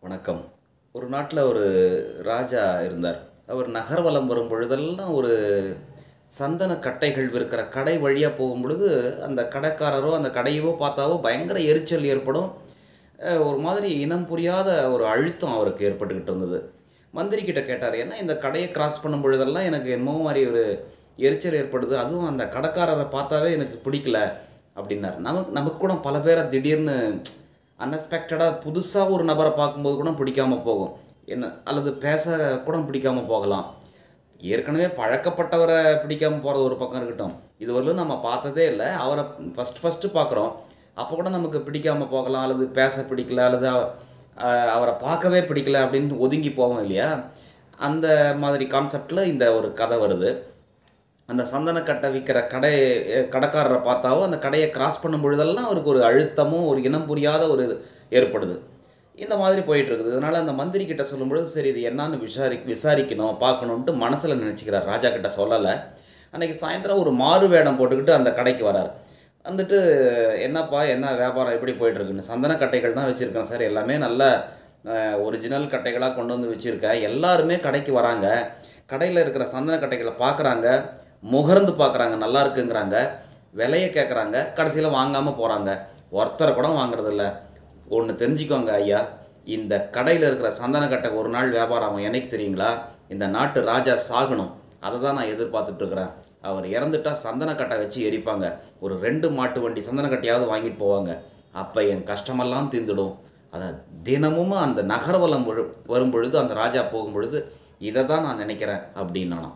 வணக்கம் ஒரு நாட்டில் ஒரு ராஜா இருந்தார் அவர் நகர்வலம் வரும் பொழுதெல்லாம் ஒரு சந்தன கட்டைகள் விற்கிற கடை வழியாக போகும் பொழுது அந்த கடைக்காரரோ அந்த கடையவோ பார்த்தாவோ பயங்கர எரிச்சல் ஏற்படும் அஹ் ஒரு மாதிரி இனம் புரியாத ஒரு அழுத்தம் அவருக்கு ஏற்பட்டுக்கிட்டு இருந்தது மந்திரி கிட்ட கேட்டார் ஏன்னா இந்த கடையை கிராஸ் பண்ணும் பொழுதெல்லாம் எனக்கு என்னமோ மாதிரி ஒரு எரிச்சல் ஏற்படுது அதுவும் அந்த கடைக்காரரை பார்த்தாவே எனக்கு பிடிக்கல அப்படின்னார் நமக்கு நமக்கு கூட பல பேரை திடீர்னு அன்எக்ஸ்பெக்டடாக புதுசாக ஒரு நபரை பார்க்கும்போது கூட பிடிக்காம போகும் என்ன அல்லது பேச கூட பிடிக்காம போகலாம் ஏற்கனவே பழக்கப்பட்டவரை பிடிக்காம போகிறது ஒரு பக்கம் இருக்கட்டும் இதுவரையிலும் நம்ம பார்த்ததே இல்லை அவரை ஃபஸ்ட் ஃபஸ்ட்டு பார்க்குறோம் அப்போ கூட நமக்கு பிடிக்காம போகலாம் அல்லது பேச பிடிக்கல அல்லது அவ- அஹ் அவரை பார்க்கவே பிடிக்கல அப்படின்னு ஒதுங்கி போவோம் இல்லையா அந்த மாதிரி கான்செப்டில் இந்த ஒரு கதை வருது அந்த சந்தனக்கட்டை விற்கிற கடை அஹ் கடைக்காரரை பார்த்தாவோ அந்த கடையை கிராஸ் பண்ணும் பொழுதெல்லாம் அவருக்கு ஒரு அழுத்தமும் ஒரு இனம் புரியாத ஒரு இது ஏற்படுது இந்த மாதிரி போயிட்டு இருக்குது இதனால் அந்த மந்திரி கிட்ட சொல்லும்பொழுது சரி இது என்னன்னு விசாரி விசாரிக்கணும் பார்க்கணுன்ட்டு மனசில் நினச்சிக்கிறார் ராஜா கிட்ட சொல்லலை அன்னைக்கு சாயந்தரம் ஒரு மாறு வேடம் போட்டுக்கிட்டு அந்த கடைக்கு வரார் வந்துட்டு என்னப்பா என்ன வியாபாரம் எப்படி போயிட்டுருக்குன்னு சந்தன கட்டைகள் தான் வச்சுருக்கேன் சார் எல்லாமே நல்ல ஒரிஜினல் கட்டைகளாக கொண்டு வந்து வச்சுருக்கேன் எல்லாருமே கடைக்கு வராங்க கடையில் இருக்கிற சந்தன கட்டைகளை பார்க்குறாங்க முகர்ந்து பார்க்குறாங்க நல்லா இருக்குங்கிறாங்க விலையை கேட்குறாங்க கடைசியில் வாங்காமல் போகிறாங்க ஒருத்தரை கூட வாங்குறதில்ல ஒன்று தெரிஞ்சுக்கோங்க ஐயா இந்த கடையில் இருக்கிற சந்தன கட்டை ஒரு நாள் வியாபாரம் ஆகும் எனக்கு தெரியுங்களா இந்த நாட்டு ராஜா சாகணும் அதை தான் நான் எதிர்பார்த்துட்டு இருக்கிறேன் அவர் இறந்துட்டா சந்தன கட்டை வச்சு எரிப்பாங்க ஒரு ரெண்டு மாட்டு வண்டி சந்தன கட்டையாவது வாங்கிட்டு போவாங்க அப்போ என் கஷ்டமெல்லாம் தீர்ந்துடும் அதை தினமும் அந்த நகர்வலம் வரு- வரும் பொழுது அந்த ராஜா போகும் பொழுது இதை தான் நான் நினைக்கிறேன் அப்படின்னானாம்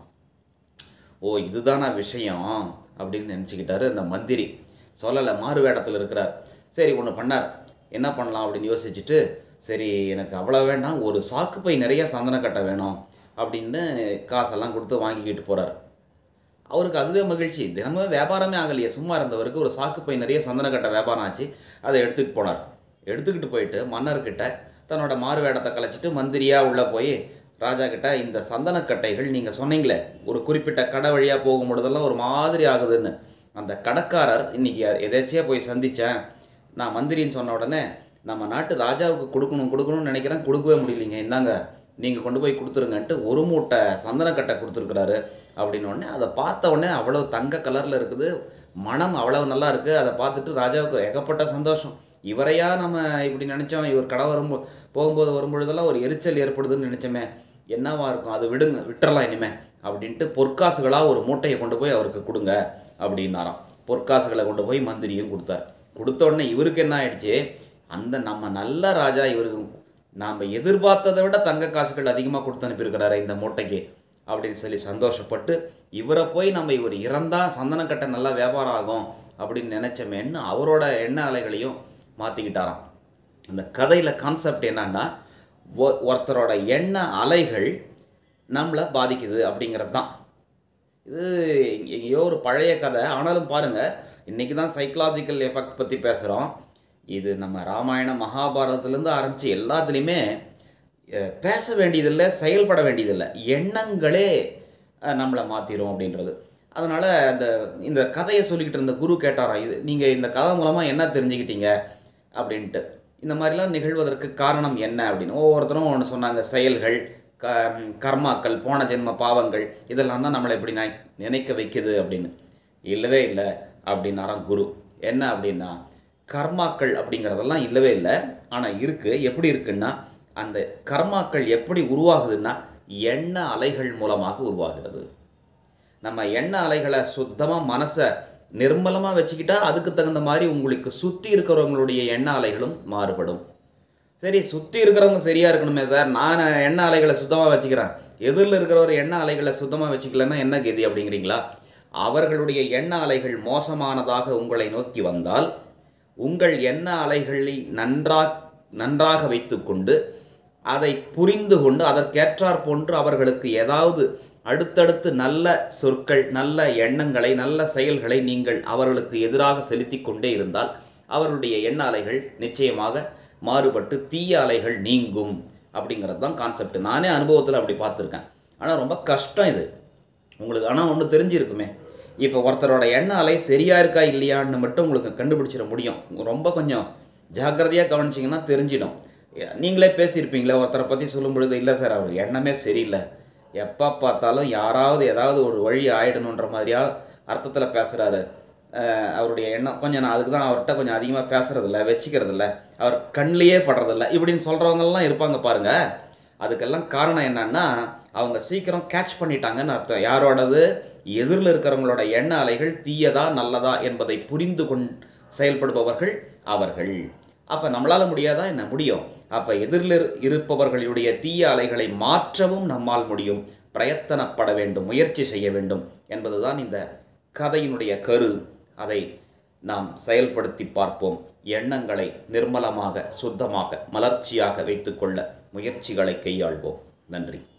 ஓ இதுதானா விஷயம் அப்படின்னு நினச்சிக்கிட்டாரு அந்த மந்திரி சொல்லலை மாறு வேடத்தில் இருக்கிறார் சரி ஒன்று பண்ணார் என்ன பண்ணலாம் அப்படின்னு யோசிச்சுட்டு சரி எனக்கு அவ்வளோ வேண்டாம் ஒரு சாக்கு பை நிறைய சந்தனக்கட்டை வேணும் அப்படின்னு காசெல்லாம் கொடுத்து வாங்கிக்கிட்டு போகிறார் அவருக்கு அதுவே மகிழ்ச்சி தினமும் வியாபாரமே ஆகலையே சும்மா இருந்தவருக்கு ஒரு சாக்கு பை நிறைய சந்தனக்கட்டை வியாபாரம் ஆச்சு அதை எடுத்துக்கிட்டு போனார் எடுத்துக்கிட்டு போயிட்டு மன்னர்கிட்ட தன்னோட மாறு வேடத்தை கலைச்சிட்டு மந்திரியாக உள்ளே போய் ராஜா கிட்ட இந்த சந்தனக்கட்டைகள் நீங்கள் சொன்னீங்களே ஒரு குறிப்பிட்ட கடை வழியாக போகும் பொழுதெல்லாம் ஒரு மாதிரி ஆகுதுன்னு அந்த கடைக்காரர் இன்னைக்கு எதாச்சியாக போய் சந்தித்தேன் நான் மந்திரின்னு சொன்ன உடனே நம்ம நாட்டு ராஜாவுக்கு கொடுக்கணும் கொடுக்கணும்னு நினைக்கிறேன் கொடுக்கவே முடியலைங்க இந்தாங்க நீங்கள் கொண்டு போய் கொடுத்துருங்கன்ட்டு ஒரு மூட்டை சந்தனக்கட்டை கொடுத்துருக்குறாரு அப்படின்னு உடனே அதை பார்த்த உடனே அவ்வளோ தங்க கலரில் இருக்குது மனம் அவ்வளவு நல்லா இருக்குது அதை பார்த்துட்டு ராஜாவுக்கு ஏகப்பட்ட சந்தோஷம் இவரையா நம்ம இப்படி நினச்சோம் இவர் கடை வரும்போ போகும்போது வரும்பொழுதெல்லாம் ஒரு எரிச்சல் ஏற்படுதுன்னு நினச்சோமே என்னவா இருக்கும் அது விடுங்க விட்டுறலாம் இனிமே அப்படின்ட்டு பொற்காசுகளாக ஒரு மூட்டையை கொண்டு போய் அவருக்கு கொடுங்க அப்படின்னாராம் பொற்காசுகளை கொண்டு போய் மந்திரியும் கொடுத்தார் கொடுத்த உடனே இவருக்கு என்ன ஆயிடுச்சு அந்த நம்ம நல்ல ராஜா இவருக்கு நாம் எதிர்பார்த்ததை விட தங்க காசுகள் அதிகமாக கொடுத்து அனுப்பியிருக்கிறாரு இந்த மூட்டைக்கு அப்படின்னு சொல்லி சந்தோஷப்பட்டு இவரை போய் நம்ம இவர் இறந்தா சந்தனக்கட்டை நல்லா வியாபாரம் ஆகும் அப்படின்னு நினச்சோமேன்னு அவரோட எண்ண அலைகளையும் மாற்றிக்கிட்டாராம் அந்த கதையில் கான்செப்ட் என்னன்னா ஒ- ஒருத்தரோட எண்ண அலைகள் நம்மளை பாதிக்குது அப்படிங்கிறது தான் இது எங்கேயோ ஒரு பழைய கதை ஆனாலும் பாருங்கள் இன்றைக்கி தான் சைக்கலாஜிக்கல் எஃபெக்ட் பற்றி பேசுகிறோம் இது நம்ம ராமாயணம் மகாபாரதத்துலேருந்து ஆரம்பித்து எல்லாத்துலேயுமே அஹ், பேச வேண்டியதில்லை செயல்பட வேண்டியதில்லை எண்ணங்களே அஹ், நம்மளை மாற்றிடும் அப்படின்றது அதனால் அந்த இந்த கதையை சொல்லிக்கிட்டு இருந்த குரு கேட்டாராம் இது நீங்கள் இந்த கதை மூலமாக என்ன தெரிஞ்சுக்கிட்டீங்க அப்படின்ட்டு இந்த மாதிரிலாம் நிகழ்வதற்கு காரணம் என்ன அப்படின்னு ஒவ்வொருத்தரும் ஒன்று சொன்னாங்க செயல்கள் க கர்மாக்கள் போன ஜென்ம பாவங்கள் இதெல்லாம் தான் நம்மளை இப்படி நினை- நினைக்க வைக்குது அப்படின்னு இல்லவே இல்லை அப்படின்னாராம் குரு என்ன அப்படின்னா கர்மாக்கள் அப்படிங்கிறதெல்லாம் இல்லவே இல்லை ஆனால் இருக்குது எப்படி இருக்குன்னா அந்த கர்மாக்கள் எப்படி உருவாகுதுன்னா எண்ண அலைகள் மூலமாக உருவாகிறது நம்ம எண்ண அலைகளை சுத்தமாக மனசை நிர்மலமாக வச்சுக்கிட்டா அதுக்கு தகுந்த மாதிரி உங்களுக்கு சுற்றி இருக்கிறவங்களுடைய எண்ண அலைகளும் மாறுபடும் சரி சுற்றி இருக்கிறவங்க சரியாக இருக்கணுமே சார் நான் எண்ண அலைகளை சுத்தமாக வச்சுக்கிறேன் எதிரில் இருக்கிறவர் எண்ண அலைகளை சுத்தமாக வச்சுக்கலன்னா என்ன கதி அப்படிங்கிறீங்களா அவர்களுடைய எண்ண அலைகள் மோசமானதாக உங்களை நோக்கி வந்தால் உங்கள் எண்ண அலைகளை நன்றா நன்றாக வைத்துக்கொண்டு அதை புரிந்து கொண்டு அதற்கேற்றாற் போன்று அவர்களுக்கு ஏதாவது அடுத்தடுத்து நல்ல சொற்கள் நல்ல எண்ணங்களை நல்ல செயல்களை நீங்கள் அவர்களுக்கு எதிராக செலுத்தி கொண்டே இருந்தால் அவர்களுடைய எண்ண அலைகள் நிச்சயமாக மாறுபட்டு தீய அலைகள் நீங்கும் அப்படிங்கிறது தான் கான்செப்ட் நானே அனுபவத்தில் அப்படி பார்த்துருக்கேன் ஆனால் ரொம்ப கஷ்டம் இது உங்களுக்கு ஆனால் ஒன்று தெரிஞ்சிருக்குமே இப்போ ஒருத்தரோட எண்ண அலை சரியா இருக்கா இல்லையான்னு மட்டும் உங்களுக்கு கண்டுபிடிச்சிட முடியும் ரொம்ப கொஞ்சம் ஜாக்கிரதையாக கவனிச்சிங்கன்னா தெரிஞ்சிடும் நீங்களே பேசியிருப்பீங்களே ஒருத்தரை பற்றி சொல்லும் பொழுது இல்லை சார் அவர் எண்ணமே சரியில்லை எப்போ பார்த்தாலும் யாராவது ஏதாவது ஒரு வழி ஆயிடணுன்ற மாதிரியா அர்த்தத்தில் பேசுகிறாரு அவருடைய எண்ணம் கொஞ்சம் நான் அதுக்கு தான் அவர்கிட்ட கொஞ்சம் அதிகமாக பேசுறதில்ல வச்சுக்கிறதில்ல அவர் கண்ணிலேயே படுறதில்ல இப்படின்னு சொல்கிறவங்கெல்லாம் இருப்பாங்க பாருங்க அதுக்கெல்லாம் காரணம் என்னன்னா அவங்க சீக்கிரம் கேட்ச் பண்ணிட்டாங்கன்னு அர்த்தம் யாரோடது எதிரில் இருக்கிறவங்களோட எண்ண அலைகள் தீயதா நல்லதா என்பதை புரிந்து கொண் செயல்படுபவர்கள் அவர்கள் அப்போ நம்மளால் முடியாதா என்ன முடியும் அப்போ எதிரில் இரு- இருப்பவர்களுடைய தீய அலைகளை மாற்றவும் நம்மால் முடியும் பிரயத்தனப்பட வேண்டும் முயற்சி செய்ய வேண்டும் என்பதுதான் இந்த கதையினுடைய கரு அதை நாம் செயல்படுத்தி பார்ப்போம் எண்ணங்களை நிர்மலமாக சுத்தமாக மலர்ச்சியாக வைத்துக்கொள்ள முயற்சிகளை கையாள்வோம் நன்றி